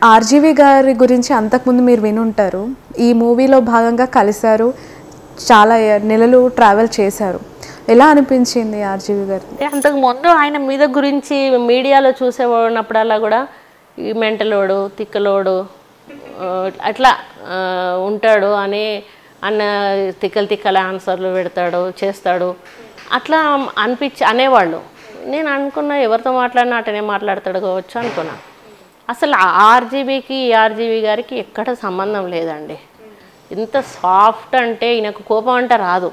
RGV గారి గురించి అంతకుముందు మీరు వినుంటారు ఈ మూవీలో భాగంగా కలిశారు చాలా నెలలు ట్రావెల్ చేశారు ఎలా అనిపించింది ఆర్జీవి గారు అంటే అంతకు ముందు ఆయన మీద గురించి మీడియాలో చూసేవాడినప్పుడల్లా కూడా ఈ మెంటలోడు తిక్కలోడు ఆ, అట్లా ఆ, ఉంటాడు అని అన్న తిక్కలు తిక్కల ఆన్సర్లు పెడతాడు చేస్తాడు అట్లా అనిపించి అనేవాళ్ళు నేను అనుకున్నా ఎవరితో మాట్లాడినా అటనే మాట్లాడతాడు కావచ్చు అనుకున్నా అసలు ఆర్జీబీకి ఈ ఆర్జీబీ గారికి ఎక్కడ సంబంధం లేదండి ఇంత సాఫ్ట్ అంటే ఈయనకు కోపం అంటే రాదు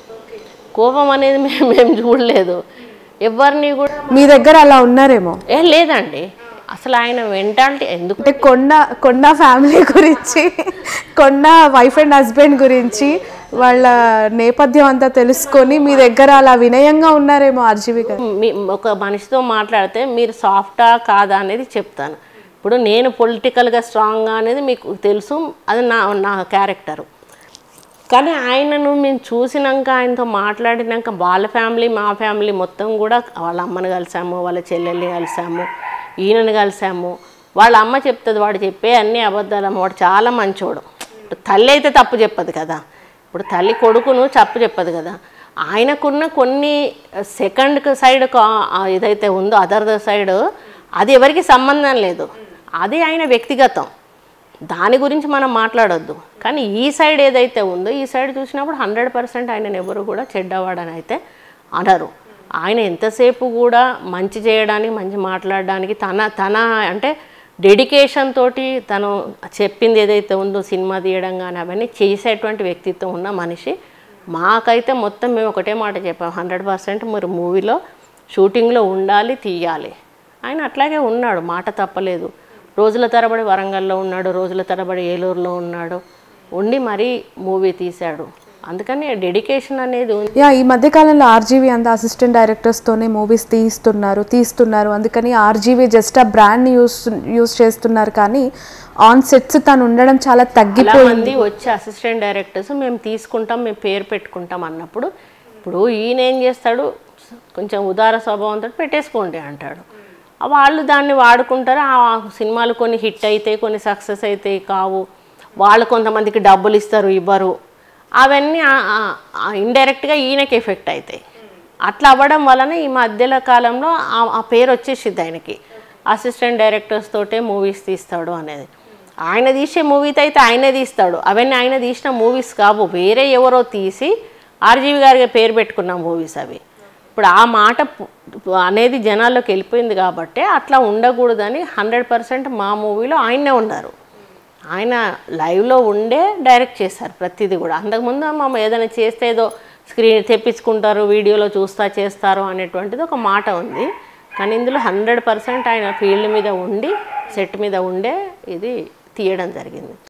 కోపం అనేది మేము మేము చూడలేదు ఎవరిని కూడా మీ దగ్గర అలా ఉన్నారేమో ఏ లేదండి అసలు ఆయన మెంటాలిటీ ఎందుకు అంటే కొండ కొండ ఫ్యామిలీ గురించి కొండ వైఫ్ అండ్ హస్బెండ్ గురించి వాళ్ళ నేపథ్యం అంతా తెలుసుకొని మీ దగ్గర అలా వినయంగా ఉన్నారేమో ఆర్జీవి గారు మీ ఒక మనిషితో మాట్లాడితే మీరు సాఫ్టా కాదా అనేది చెప్తాను ఇప్పుడు నేను పొలిటికల్గా స్ట్రాంగ్గా అనేది మీకు తెలుసు అది నా నా క్యారెక్టరు కానీ ఆయనను మేము చూసినాక ఆయనతో మాట్లాడినాక వాళ్ళ ఫ్యామిలీ మా ఫ్యామిలీ మొత్తం కూడా వాళ్ళ అమ్మని కలిసాము వాళ్ళ చెల్లెల్ని కలిసాము ఈయనని కలిసాము వాళ్ళ అమ్మ చెప్తుంది వాడు చెప్పే అన్ని అబద్ధాలు అమ్మ వాడు చాలా మంచోడు ఇప్పుడు తల్లి అయితే తప్పు చెప్పదు కదా ఇప్పుడు తల్లి కొడుకును తప్పు చెప్పదు కదా ఆయనకున్న కొన్ని సెకండ్ సైడ్ ఏదైతే ఉందో అదర్ సైడ్ అది ఎవరికి సంబంధం లేదు అది ఆయన వ్యక్తిగతం దాని గురించి మనం మాట్లాడొద్దు కానీ ఈ సైడ్ ఏదైతే ఉందో ఈ సైడ్ చూసినప్పుడు హండ్రెడ్ పర్సెంట్ ఆయనను ఎవరు కూడా చెడ్డవాడని అయితే అనరు ఆయన ఎంతసేపు కూడా మంచి చేయడానికి మంచి మాట్లాడడానికి తన తన అంటే డెడికేషన్ తోటి తను చెప్పింది ఏదైతే ఉందో సినిమా తీయడం కానీ అవన్నీ చేసేటువంటి వ్యక్తిత్వం ఉన్న మనిషి మాకైతే మొత్తం మేము ఒకటే మాట చెప్పాం హండ్రెడ్ పర్సెంట్ మీరు మూవీలో షూటింగ్లో ఉండాలి తీయాలి ఆయన అట్లాగే ఉన్నాడు మాట తప్పలేదు రోజుల తరబడి వరంగల్లో ఉన్నాడు రోజుల తరబడి ఏలూరులో ఉన్నాడు ఉండి మరీ మూవీ తీశాడు అందుకని డెడికేషన్ అనేది ఉంది యా ఈ మధ్య కాలంలో ఆర్జీవి అంతా అసిస్టెంట్ డైరెక్టర్స్తోనే మూవీస్ తీస్తున్నారు తీస్తున్నారు అందుకని ఆర్జీవి జస్ట్ ఆ బ్రాండ్ని యూస్ యూస్ చేస్తున్నారు కానీ ఆన్ సెట్స్ తను ఉండడం చాలా చాలా తగ్గిపోయింది మంది వచ్చి అసిస్టెంట్ డైరెక్టర్స్ మేము తీసుకుంటాం మేము పేరు పెట్టుకుంటాం అన్నప్పుడు ఇప్పుడు ఈయన ఏం చేస్తాడు కొంచెం ఉదార స్వభావంతో పెట్టేసుకోండి అంటాడు ఆ వాళ్ళు దాన్ని వాడుకుంటారు ఆ సినిమాలు కొన్ని హిట్ అవుతాయి కొన్ని సక్సెస్ అవుతాయి కావు వాళ్ళు కొంతమందికి డబ్బులు ఇస్తారు ఇవ్వరు అవన్నీ ఇండైరెక్ట్గా ఈయనకి ఎఫెక్ట్ అవుతాయి అట్లా అవ్వడం వలన ఈ మధ్యలో కాలంలో ఆ- ఆ పేరు వచ్చేసిద్ది ఆయనకి అసిస్టెంట్ డైరెక్టర్స్ తోటే మూవీస్ తీస్తాడు అనేది ఆయన తీసే మూవీతో అయితే ఆయనే తీస్తాడు అవన్నీ ఆయన తీసిన మూవీస్ కావు వేరే ఎవరో తీసి ఆర్జీవి గారికి పేరు పెట్టుకున్న మూవీస్ అవి ఇప్పుడు ఆ మాట పు- అనేది జనాల్లోకి వెళ్ళిపోయింది కాబట్టి అట్లా ఉండకూడదని హండ్రెడ్ పర్సెంట్ మా మూవీలో ఆయనే ఉన్నారు ఆయన లైవ్లో ఉండే డైరెక్ట్ చేశారు ప్రతిదీ కూడా అంతకుముందు మేము ఏదైనా చేస్తే ఏదో స్క్రీన్ తెప్పించుకుంటారు వీడియోలో చూస్తా చేస్తారు అనేటువంటిది ఒక మాట ఉంది కానీ ఇందులో హండ్రెడ్ పర్సెంట్ ఆయన ఫీల్డ్ మీద ఉండి సెట్ మీద ఉండే ఇది తీయడం జరిగింది